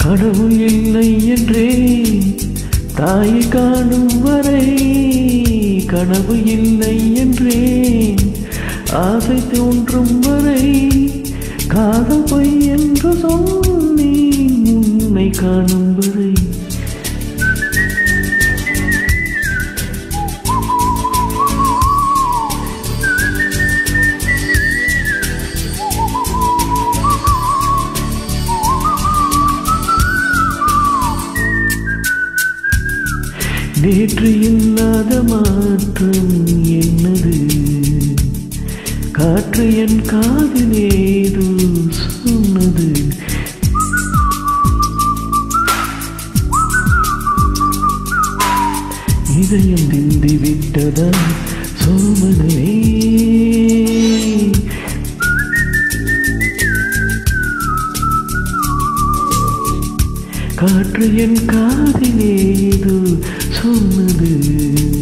கடவுள் இல்லை என்றே தாயை காணும் வரை கனவு இல்லை என்றேன் ஆசை தோன்றும் வரை காதல் பொய் என்று சொன்னேன் உன்னை காணும் வரை நேற்று இல்லாத மாற்றம் என்னது காற்று என் காதிலேது சொன்னது இதயம் திந்தி விட்டதா சோமனே காற்று என் காதிலேது சொன்னது